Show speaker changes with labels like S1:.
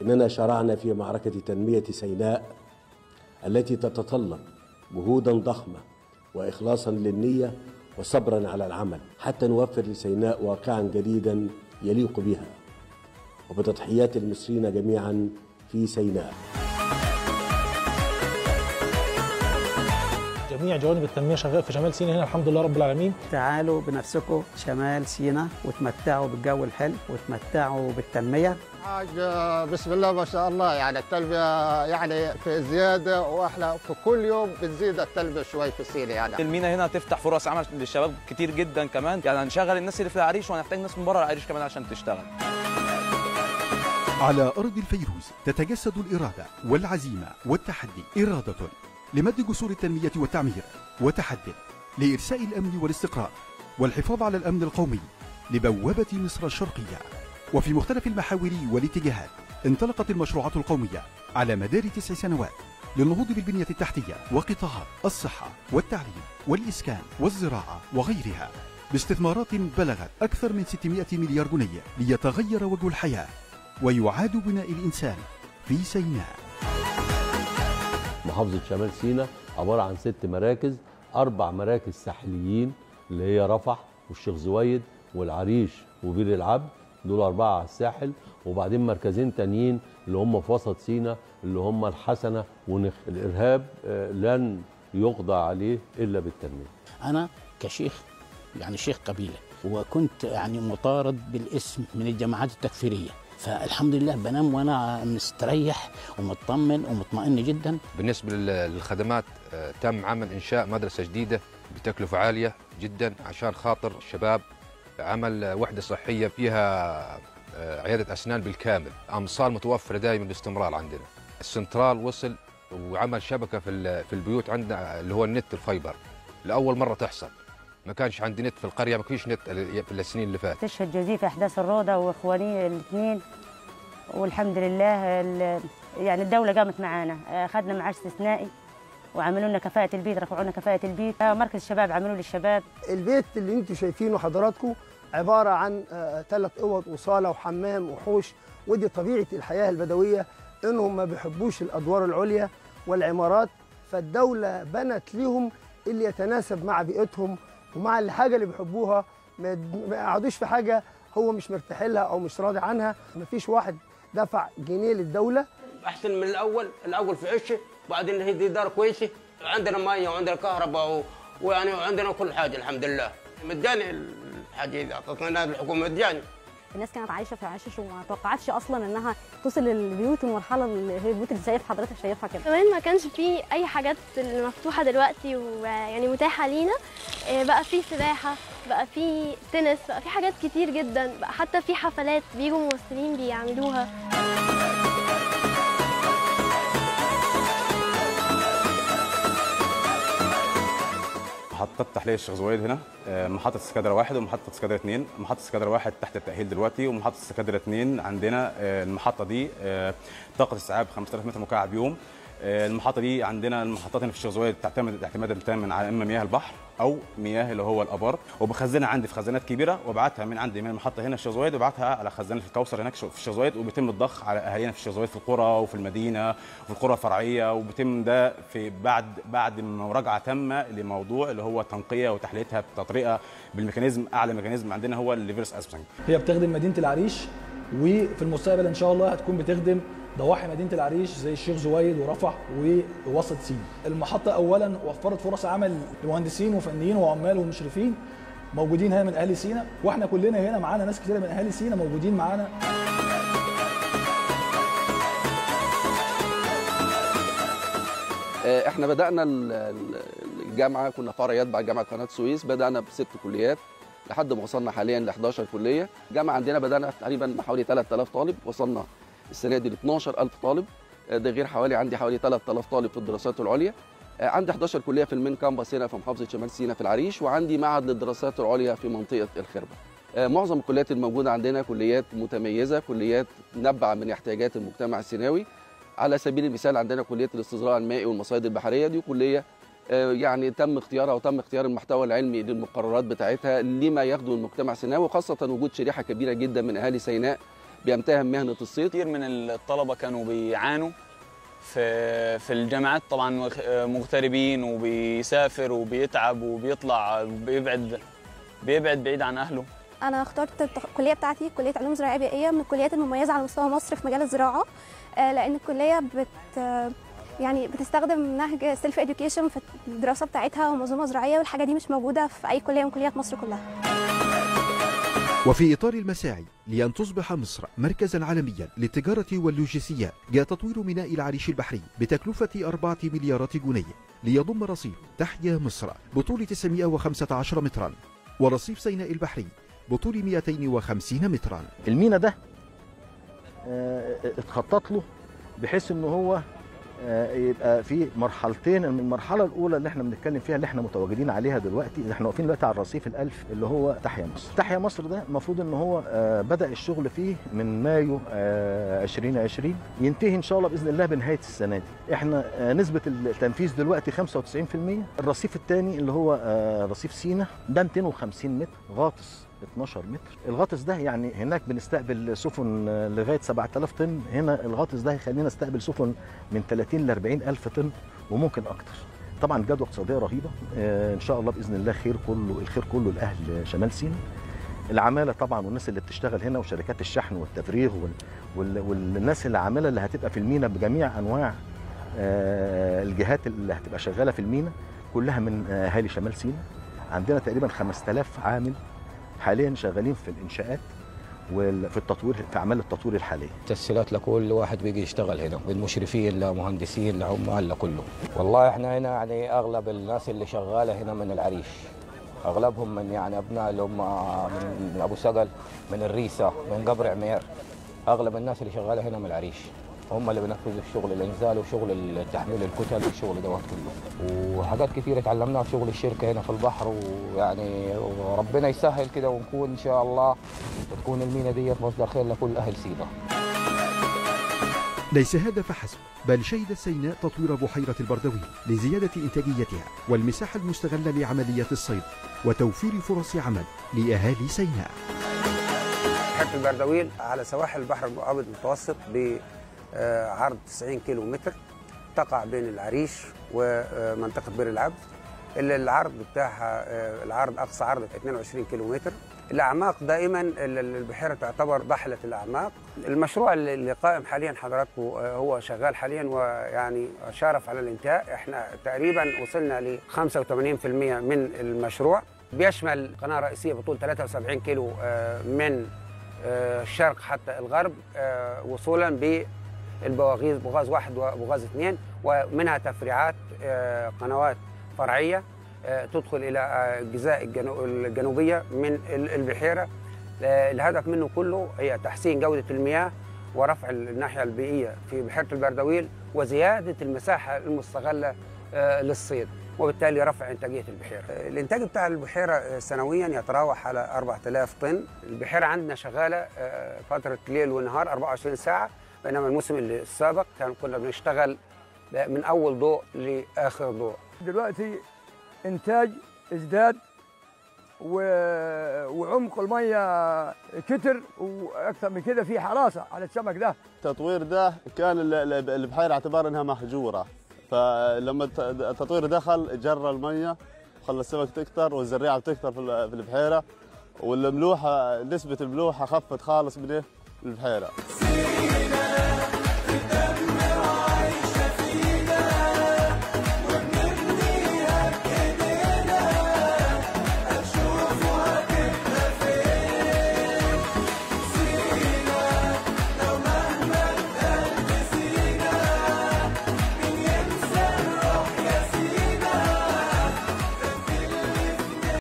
S1: إننا شرعنا في معركة تنمية سيناء التي تتطلب جهودا ضخمة وإخلاصا للنية وصبرا على العمل حتى نوفر لسيناء واقعا جديدا يليق بها وبتضحيات المصريين جميعا في سيناء
S2: جميع جوانب التنميه شغال في شمال سيناء هنا الحمد لله رب العالمين
S3: تعالوا بنفسكم شمال سيناء وتمتعوا بالجو الحلو وتمتعوا بالتنميه
S4: حاجة بسم الله ما شاء الله يعني التلبية يعني في زيادة واحنا في كل يوم بتزيد التلبية شوي في سينا يعني
S5: المينا هنا تفتح فرص عمل للشباب كتير جدا كمان يعني هنشغل الناس اللي في العريش وهنحتاج ناس من بره العريش كمان عشان تشتغل
S6: على أرض الفيروز تتجسد الإرادة والعزيمة والتحدي إرادة لمد جسور التنمية والتعمير وتحدي لإرساء الأمن والاستقرار والحفاظ على الأمن القومي لبوابة مصر الشرقية وفي مختلف المحاور والاتجاهات انطلقت المشروعات القومية على مدار تسع سنوات للنهوض بالبنية التحتية وقطاعات الصحة والتعليم والإسكان والزراعة وغيرها باستثمارات بلغت أكثر من 600 مليار جنيه ليتغير وجه الحياة ويعاد بناء الإنسان في سيناء
S7: محافظة شمال سيناء عبارة عن ست مراكز أربع مراكز ساحليين اللي هي رفح والشيخ زويد والعريش وبير العبد دول أربعة على الساحل وبعدين مركزين تانيين اللي هم في وسط سيناء اللي هم الحسنة ونخ الإرهاب آه، لن يقضى عليه إلا بالتنمية
S8: أنا كشيخ يعني شيخ قبيلة وكنت يعني مطارد بالاسم من الجماعات التكفيرية فالحمد لله بنام وانا مستريح ومطمن ومطمئن جدا
S9: بالنسبة لل- للخدمات آه، تم عمل إنشاء مدرسة جديدة بتكلفة عالية جدا عشان خاطر الشباب عمل آه، وحدة صحية فيها آه، عيادة أسنان بالكامل أمصال متوفرة دائما باستمرار عندنا السنترال وصل وعمل شبكة في ال- في البيوت عندنا اللي هو النت الفايبر لأول مرة تحصل ما كانش عندي نت في القرية ما فيش نت في السنين اللي فاتت
S10: تشهد جوزي في احداث الروضه واخواني الاثنين والحمد لله ال- يعني الدوله قامت معانا اخذنا معاش استثنائي وعملوا لنا كفاءه البيت رفعوا لنا كفاءه البيت آه، مركز الشباب عملوا للشباب
S11: البيت اللي انتم شايفينه حضراتكم عباره عن ثلاث اوض وصاله وحمام وحوش ودي طبيعه الحياه البدويه انهم ما بيحبوش الادوار العليا والعمارات فالدوله بنت لهم اللي يتناسب مع بيئتهم ومع الحاجه اللي بيحبوها ما ما يقعدوش في حاجه هو مش مرتاح لها او مش راضي عنها ما فيش واحد دفع جنيه للدوله
S12: احسن من الاول الاول في عشه وبعدين هي دي دار كويسه عندنا ميه وعندنا كهرباء و... ويعني وعندنا كل حاجه الحمد لله مجاني الحاجه دي اعطتنا الحكومه مجاني
S13: الناس كانت عايشه في عشش وما توقعتش اصلا انها توصل للبيوت المرحله اللي هي البيوت اللي شايف حضرتك شايفها كده
S14: كمان ما كانش فيه اي حاجات مفتوحه دلوقتي ويعني متاحه لينا إيه بقى فيه سباحه بقى فيه تنس بقى فيه حاجات كتير جدا بقى حتى في حفلات بيجوا ممثلين بيعملوها
S15: محطات تحليه الشيخ زويد هنا آه، محطه سكادرة واحد ومحطه سكادرة اثنين محطه سكادرة واحد تحت التاهيل دلوقتي ومحطه سكادرة اثنين عندنا آه، المحطه دي آه، طاقه استيعاب 5000 متر مكعب يوم آه، المحطه دي عندنا المحطات هنا في الشيخ زويد تعتمد اعتمادا تاما على اما مياه البحر او مياه اللي هو الابار وبخزنها عندي في خزانات كبيره وابعتها من عندي من المحطه هنا في الشيخ زويد وابعتها على خزانه الكوثر هناك في الشيخ زويد وبيتم الضخ على اهالينا في الشيخ زويد في القرى وفي المدينه وفي القرى الفرعيه وبيتم ده في بعد بعد مراجعه تامه لموضوع اللي هو تنقيه وتحليتها بتطريقه بالميكانيزم اعلى ميكانيزم عندنا هو الليفرس اسبسنج
S2: هي بتخدم مدينه العريش وفي المستقبل ان شاء الله هتكون بتخدم ضواحي مدينه العريش زي الشيخ زويد ورفح ووسط سينا. المحطه اولا وفرت فرص عمل لمهندسين وفنيين وعمال ومشرفين موجودين هنا من اهالي سينا واحنا كلنا هنا معانا ناس كتيره من اهالي سينا موجودين معانا
S16: آه، احنا بدانا ال- ال- الجامعه كنا فرع يتبع جامعه قناه السويس بدانا بست كليات لحد ما وصلنا حاليا ل 11 كليه الجامعه عندنا بدانا تقريبا حوالي 3000 طالب وصلنا السنه دي ل 12000 طالب آه، ده غير حوالي عندي حوالي 3000 طالب في الدراسات العليا آه، عندي 11 كليه في المين كامبس هنا في محافظه شمال سيناء في العريش وعندي معهد للدراسات العليا في منطقه الخربه آه، معظم الكليات الموجوده عندنا كليات متميزه كليات نبع من احتياجات المجتمع السيناوي على سبيل المثال عندنا كليه الاستزراع المائي والمصايد البحريه دي كليه آه، يعني تم اختيارها وتم اختيار المحتوى العلمي للمقررات بتاعتها لما يخدم المجتمع السيناوي وخاصه وجود شريحه كبيره جدا من اهالي سيناء بيمتهن مهنه الصيد
S17: كتير من الطلبه كانوا بيعانوا في في الجامعات طبعا مغ- مغتربين وبيسافر وبيتعب وبيطلع بيبعد بيبعد بعيد عن اهله
S18: انا اخترت التخ- الكليه بتاعتي كليه علوم زراعيه بيئيه من الكليات المميزه على مستوى مصر في مجال الزراعه آه، لان الكليه بت آه، يعني بتستخدم نهج سيلف اديوكيشن في الدراسه بتاعتها ومنظومه زراعيه والحاجه دي مش موجوده في اي كليه من كليات مصر كلها
S6: وفي إطار المساعي لأن تصبح مصر مركزا عالميا للتجارة واللوجستيات جاء تطوير ميناء العريش البحري بتكلفة أربعة مليارات جنيه ليضم رصيف تحيا مصر بطول 915 مترا ورصيف سيناء البحري بطول 250 مترا
S19: المينا ده آه، اتخطط له بحيث ان هو آه، يبقى في مرحلتين من المرحله الاولى اللي احنا بنتكلم فيها اللي احنا متواجدين عليها دلوقتي احنا واقفين دلوقتي على الرصيف الالف اللي هو تحيا مصر تحيا مصر ده المفروض ان هو آه، بدا الشغل فيه من مايو آه، 2020 ينتهي ان شاء الله باذن الله بنهايه السنه دي احنا آه، نسبه التنفيذ دلوقتي 95% الرصيف الثاني اللي هو آه، رصيف سينا ده 250 متر غاطس 12 متر الغاطس ده يعني هناك بنستقبل سفن آه، لغايه 7000 طن هنا الغاطس ده هيخلينا نستقبل سفن من 30 ل 40 الف طن وممكن اكتر طبعا جدوى اقتصاديه رهيبه آه، ان شاء الله باذن الله خير كله الخير كله لاهل شمال سيناء العماله طبعا والناس اللي بتشتغل هنا وشركات الشحن والتفريغ وال... وال... والناس اللي عامله اللي هتبقى في المينا بجميع انواع آه، الجهات اللي هتبقى شغاله في المينا كلها من آه، اهالي شمال سيناء عندنا تقريبا 5000 عامل حاليا شغالين في الانشاءات وفي التطوير في اعمال التطوير الحاليه
S20: تسهيلات لكل واحد بيجي يشتغل هنا من مشرفين لمهندسين لعمال لكله والله احنا هنا يعني اغلب الناس اللي شغاله هنا من العريش اغلبهم من يعني ابناء اللي هم من ابو سقل من الريسه من قبر عمير اغلب الناس اللي شغاله هنا من العريش هم اللي بينفذوا الشغل الانزال وشغل تحميل الكتل والشغل دوت كله وحاجات كثيره اتعلمناها في شغل الشركه هنا في البحر ويعني وربنا يسهل كده ونكون ان شاء الله وتكون المينا ديت مصدر خير لكل اهل سينا
S6: ليس هذا فحسب بل شهد سيناء تطوير بحيرة البردوي لزيادة إنتاجيتها والمساحة المستغلة لعمليات الصيد وتوفير فرص عمل لأهالي سيناء
S21: بحيرة البردويل على سواحل البحر الأبيض المتوسط بعرض 90 كيلو متر تقع بين العريش ومنطقة بئر العبد اللي العرض بتاعها آه، العرض أقصى عرض 22 كيلو متر الأعماق دائما ال- ال- البحيرة تعتبر ضحلة الأعماق المشروع اللي اللي قائم حاليا حضراتكم آه، هو شغال حاليا ويعني شارف على الانتهاء احنا تقريبا وصلنا ل 85% من المشروع بيشمل قناة رئيسية بطول 73 كيلو آه، من آه، الشرق حتى الغرب آه، وصولا بالبواغيز بوغاز واحد وبوغاز اثنين ومنها تفريعات آه، قنوات فرعية آه، تدخل إلى آه، الجزاء الجنو- الجنوبية من ال- البحيرة آه، الهدف منه كله هي تحسين جودة المياه ورفع الناحية البيئية في بحيرة البردويل وزيادة المساحة المستغلة آه، للصيد وبالتالي رفع إنتاجية البحيرة آه، الإنتاج بتاع البحيرة آه، سنويا يتراوح على 4000 طن البحيرة عندنا شغالة آه، فترة ليل ونهار 24 ساعة بينما الموسم اللي السابق كان كنا بنشتغل من أول ضوء لآخر ضوء
S22: دلوقتي انتاج ازداد و... وعمق الميه كتر واكثر من كده في حراسه على السمك ده
S23: التطوير ده كان ال- ال- البحيرة اعتبار انها مهجورة فلما الت- التطوير دخل جرى المية خلى السمك تكتر والزريعة بتكتر في ال- في البحيرة والملوحة نسبة الملوحة خفت خالص من إيه؟ البحيرة